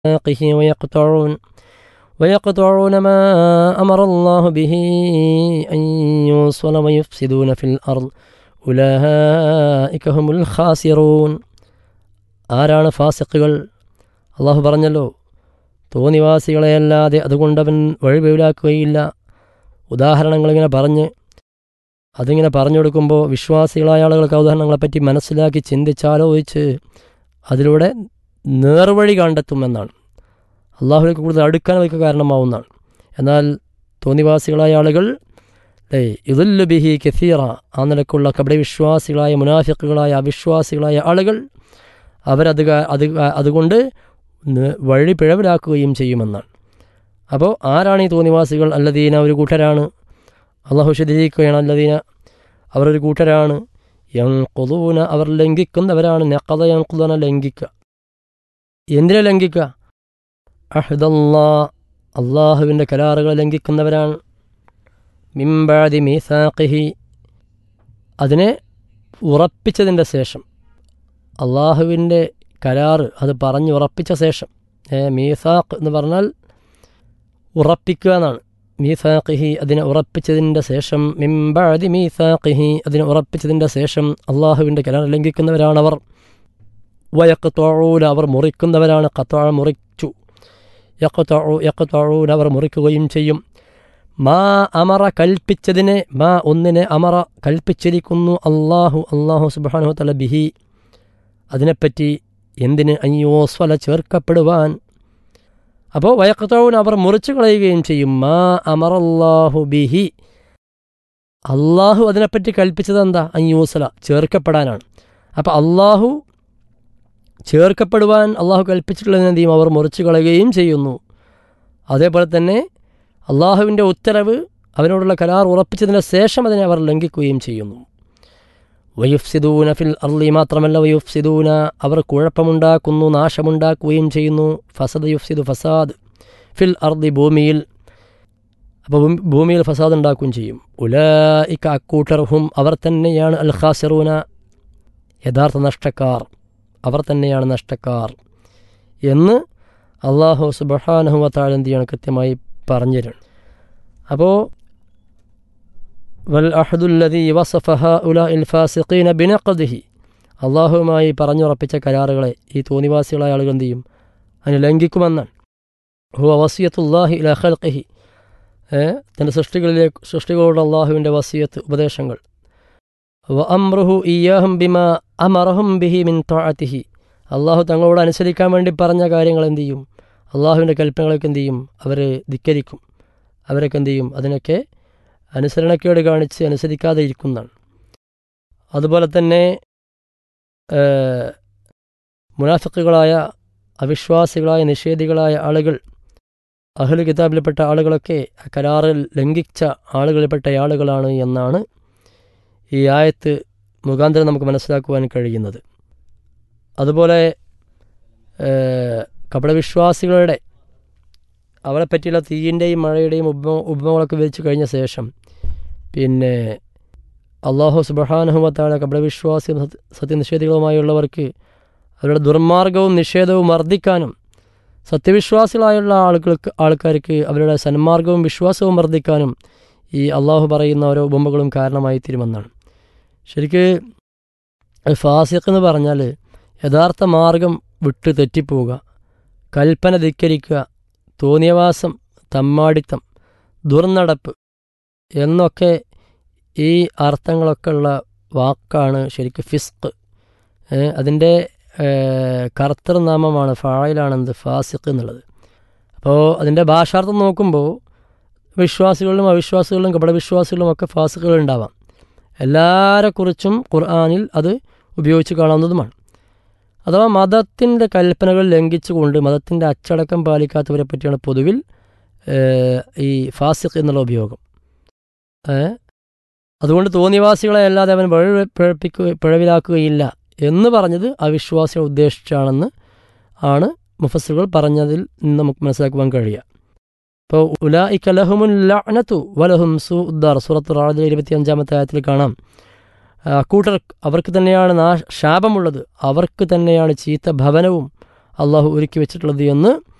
أعناقه ويقطعون ويقطعون ما أمر الله به أن يوصل ويفسدون في الأرض أولئك هم الخاسرون ആരാണ് ഫാസിഖുകൾ അള്ളാഹു പറഞ്ഞല്ലോ തോന്നിവാസികളെയല്ലാതെ അതുകൊണ്ടവൻ വഴിവെവിലാക്കുകയില്ല ഉദാഹരണങ്ങളിങ്ങനെ പറഞ്ഞ് അതിങ്ങനെ പറഞ്ഞു കൊടുക്കുമ്പോൾ വിശ്വാസികളായ ആളുകൾക്ക് ആ ഉദാഹരണങ്ങളെപ്പറ്റി മനസ്സിലാക്കി ചിന്തിച്ചാലോചിച്ച് അതിലൂടെ നേർവഴി കണ്ടെത്തുമെന്നാണ് അള്ളാഹുലേക്ക് കൂടുതൽ അടുക്കാൻ അവർക്ക് കാരണമാവുന്നതാണ് എന്നാൽ തോന്നിവാസികളായ ആളുകൾ ഡേ ഇതുല്ലു ബിഹി കെസീറ ആ നിലക്കുള്ള കബഡി വിശ്വാസികളായ മുനാഫിക്കുകളായ അവിശ്വാസികളായ ആളുകൾ അവരത് കാ- അത് കാ- അതുകൊണ്ട് ന- വഴി പിഴവിലാക്കുകയും ചെയ്യുമെന്നാണ് അപ്പോൾ ആരാണ് ഈ തോന്നിവാസികൾ അല്ലദീന ഒരു കൂട്ടരാണ് അള്ളാഹു വിശദീകരിക്കുകയാണ് അല്ലദീന അവർ ഒരു കൂട്ടരാണ് യങ്കുതൂന അവർ ലംഘിക്കുന്നവരാണ് നക്കത യങ്കുതന ലംഘിക്കുക എന്തിനെ ലംഘിക്കുക അഹ്ദല്ലാ അള്ളാഹുവിൻ്റെ കരാറുകൾ ലംഘിക്കുന്നവരാണ് മിംബാദി മീസാഖിഹി അതിനെ ഉറപ്പിച്ചതിൻ്റെ ശേഷം അള്ളാഹുവിൻ്റെ കരാറ് അത് പറഞ്ഞ് ഉറപ്പിച്ച ശേഷം ഏ, മീസാഖ് എന്ന് പറഞ്ഞാൽ ഉറപ്പിക്കുക എന്നാണ് മീസാഖിഹി അതിനെ ഉറപ്പിച്ചതിൻ്റെ ശേഷം മിംബാദി മീസാഖിഹി അതിനെ ഉറപ്പിച്ചതിൻ്റെ ശേഷം അള്ളാഹുവിൻ്റെ കരാർ ലംഘിക്കുന്നവരാണവർ വയക്കത്തോഴൂല അവർ മുറിക്കുന്നവരാണ് കത്തോഴ മുറിച്ചു യക്കത്തോഴു യക്കത്തോഴൂല അവർ മുറിക്കുകയും ചെയ്യും മാ അമറ കൽപ്പിച്ചതിനെ മാ ഒന്നിനെ അമറ കൽപ്പിച്ചിരിക്കുന്നു അള്ളാഹു അള്ളാഹു സുബാനു തല ബിഹി അതിനെപ്പറ്റി എന്തിന് അയ്യോസ്വല ചേർക്കപ്പെടുവാൻ അപ്പോൾ വയക്കത്തോവിന് അവർ മുറിച്ചു കളയുകയും ചെയ്യും മാ അമറല്ലാഹു ബിഹി അള്ളാഹു അതിനെപ്പറ്റി കൽപ്പിച്ചത് എന്താ അയ്യൂസല ചേർക്കപ്പെടാനാണ് അപ്പോൾ അള്ളാഹു ചേർക്കപ്പെടുവാൻ അള്ളാഹു കൽപ്പിച്ചിട്ടുള്ളതിനെ എന്ത് ചെയ്യും അവർ മുറിച്ചു കളയുകയും ചെയ്യുന്നു അതേപോലെ തന്നെ അള്ളാഹുവിൻ്റെ ഉത്തരവ് അവനോടുള്ള കരാർ ഉറപ്പിച്ചതിന് ശേഷം അതിനെ അവർ ലംഘിക്കുകയും ചെയ്യുന്നു വയുഫ്സിദൂന ഫിൽ അർലി മാത്രമല്ല വയുഫ്സിദൂന അവർ കുഴപ്പമുണ്ടാക്കുന്നു നാശമുണ്ടാക്കുകയും ചെയ്യുന്നു ഫസദ് യുഫ്സിദു ഫസാദ് ഫിൽ അർദി ഭൂമിയിൽ അപ്പോൾ ഭൂമി- ഭൂമിയിൽ ഫസാദ് ഉണ്ടാക്കുകയും ചെയ്യും ഉലായിക്ക അക്കൂട്ടർഹും അവർ തന്നെയാണ് അൽ ഖാസിറൂന യഥാർത്ഥ നഷ്ടക്കാർ അവർ തന്നെയാണ് നഷ്ടക്കാർ എന്ന് അള്ളാഹു സുബഹാനഹുവത്താൽ എന്ത് ചെയ്യണം കൃത്യമായി പറഞ്ഞു തരണം അപ്പോൾ വൽ അഹദുല്ലതി വസഫഹ ഉല ഇൽ ഫാസിഖീന ബിനഖദിഹി അള്ളാഹുവുമായി പറഞ്ഞുറപ്പിച്ച കരാറുകളെ ഈ തോന്നിവാസികളായ ആളുകൾ എന്ത് ചെയ്യും അതിന് ലംഘിക്കുമെന്നാണ് ഹുവ വസിയത്തുല്ലാഹി ഇല ഖൽഖിഹി ഏ, തൻ്റെ സൃഷ്ടികളിലേക്ക് സൃഷ്ടികളോട് അള്ളാഹുവിൻ്റെ വസിയത്ത് ഉപദേശങ്ങൾ വ അമ്രുഹു ഇയാഹും ബിമ അമറഹും ബിഹി മിൻ ത്വാഅത്തിഹി അള്ളാഹു തങ്ങളോട് അനുസരിക്കാൻ വേണ്ടി പറഞ്ഞ കാര്യങ്ങൾ എന്ത് ചെയ്യും അള്ളാഹുവിൻ്റെ കൽപ്പനകളൊക്കെ എന്ത് ചെയ്യും അവർ ധിക്കരിക്കും അവരൊക്കെ എന്ത് ചെയ്യും അതിനൊക്കെ അനുസരണക്കേട് കാണിച്ച് അനുസരിക്കാതെ ഇരിക്കുന്നതാണ് അതുപോലെ തന്നെ ഏഹ്, മുനാഫിക്കുകളായ അവിശ്വാസികളായ നിഷേധികളായ ആളുകൾ അഹ്ലു കിതാബിൽപ്പെട്ട ആളുകളൊക്കെ ആ കരാറിൽ ലംഘിച്ച ആളുകളിൽപ്പെട്ട ആളുകളാണ് എന്നാണ് ഈ ആയത്ത് മുഖാന്തരം നമുക്ക് മനസ്സിലാക്കുവാൻ കഴിയുന്നത് അതുപോലെ ഏഹ്, കപടവിശ്വാസികളുടെ അവരെ പറ്റിയുള്ള തീയിൻ്റെയും മഴയുടെയും ഉപമ ഉപമകളൊക്കെ വിരിച്ചു കഴിഞ്ഞ ശേഷം പിന്നെ അള്ളാഹു സുബഹാനുഹമത്തായ കപടവിശ്വാസി സത്യനിഷേധികളുമായുള്ളവർക്ക് അവരുടെ ദുർമാർഗവും നിഷേധവും വർദ്ധിക്കാനും സത്യവിശ്വാസികളായുള്ള ആളുകൾക്ക് ആൾക്കാർക്ക് അവരുടെ സന്മാർഗവും വിശ്വാസവും വർദ്ധിക്കാനും ഈ അള്ളാഹു പറയുന്ന ഓരോ ഉപമകളും കാരണമായി തീരുമെന്നാണ് ശരിക്ക് ഫാസിഖ് എന്ന് പറഞ്ഞാൽ യഥാർത്ഥ മാർഗം വിട്ട് തെറ്റിപ്പോവുക കൽപ്പന ധിക്കരിക്കുക തോന്നിയവാസം തമ്മാടിത്തം ദുർനടപ്പ് എന്നൊക്കെ ഈ അർത്ഥങ്ങളൊക്കെ ഉള്ള വാക്കാണ് ശരിക്കും ഫിസ്ക് അതിൻ്റെ കർത്തൃനാമമാണ് ഫായിലാണെന്ത് ഫാസിഖ് എന്നുള്ളത് അപ്പോൾ അതിൻ്റെ ഭാഷാർത്ഥം നോക്കുമ്പോൾ വിശ്വാസികളിലും അവിശ്വാസികളിലും കപടവിശ്വാസികളിലും ഒക്കെ ഫാസിഖുകൾ ഉണ്ടാവാം എല്ലാവരെക്കുറിച്ചും ഖുർആാനിൽ അത് ഉപയോഗിച്ച് കാണാവുന്നതുമാണ് അഥവാ മതത്തിൻ്റെ കൽപ്പനകൾ ലംഘിച്ചുകൊണ്ട് മതത്തിൻ്റെ അച്ചടക്കം പാലിക്കാത്തവരെ പറ്റിയാണ് പൊതുവിൽ ഏഹ്, ഈ ഫാസിഖ് എന്നുള്ള ഉപയോഗം ഏഹ്? അതുകൊണ്ട് തോന്നിവാസികളെ അല്ലാതെ അവൻ വഴി പിഴപ്പിക്കുക പിഴവിലാക്കുകയില്ല എന്ന് പറഞ്ഞത് അവിശ്വാസികളെ ഉദ്ദേശിച്ചാണെന്ന് ആണ് മുഫസ്സുകൾ പറഞ്ഞതിൽ നിന്ന് നമുക്ക് മനസ്സിലാക്കുവാൻ കഴിയുക ഇപ്പോൾ ഉലായിക്ക ലഹുമുൽ ലഅനതു വലഹും സു ഉദ്ദാർ സൂറത്ത് റാദിലെ ഇരുപത്തി അഞ്ചാമത്തെ ആയത്തിൽ കാണാം ആ, കൂട്ടർ അവർക്ക് തന്നെയാണ് നാ ശാപമുള്ളത് അവർക്ക് തന്നെയാണ് ചീത്ത ഭവനവും അള്ളാഹു ഒരുക്കി വെച്ചിട്ടുള്ളത് എന്ന്